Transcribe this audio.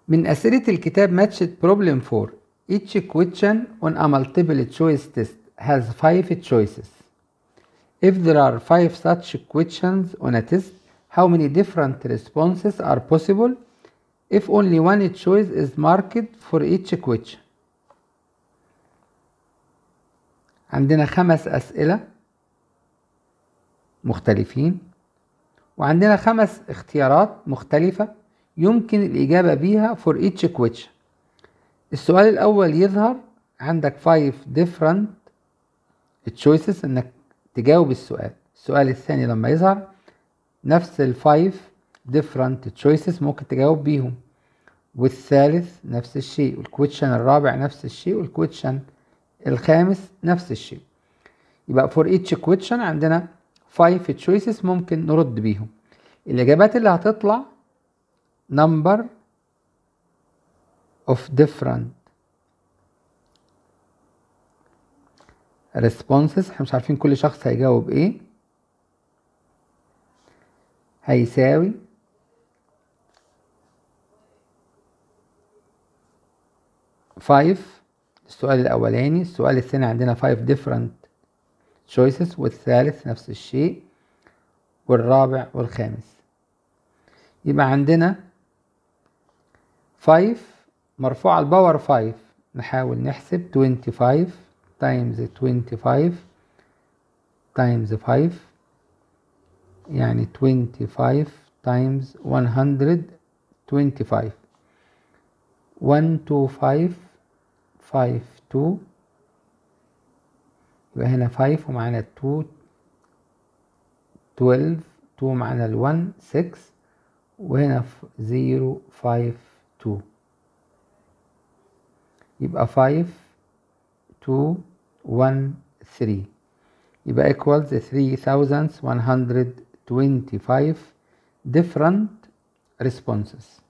من أسئلة الكتاب matched problem 4 Each question on a multiple choice test has five choices. If there are five such questions on a test, how many different responses are possible if only one choice is marked for each question? عندنا خمس أسئلة مختلفين وعندنا خمس اختيارات مختلفة يمكن الإجابة بيها for each question السؤال الأول يظهر عندك five different choices إنك تجاوب السؤال السؤال الثاني لما يظهر نفس الفايف different choices ممكن تجاوب بيهم والثالث نفس الشيء والكويتشن الرابع نفس الشيء والكويتشن الخامس نفس الشيء يبقى for each question عندنا 5 choices ممكن نرد بيهم الإجابات اللي هتطلع number of different responses احنا مش عارفين كل شخص هيجاوب ايه هيساوي فايف السؤال الأولاني السؤال الثاني عندنا five different choices والثالث نفس الشيء والرابع والخامس يبقى عندنا 5 مرفوع الباور 5 نحاول نحسب 25 times 25 times 5 يعني 25 times 125 125 5 2 يبقى هنا 5 ومعانا 2 12 2 معانا ال 1 6 وهنا 0 5 2 يبقى 5 2 1 3 يبقى equals 3125 different responses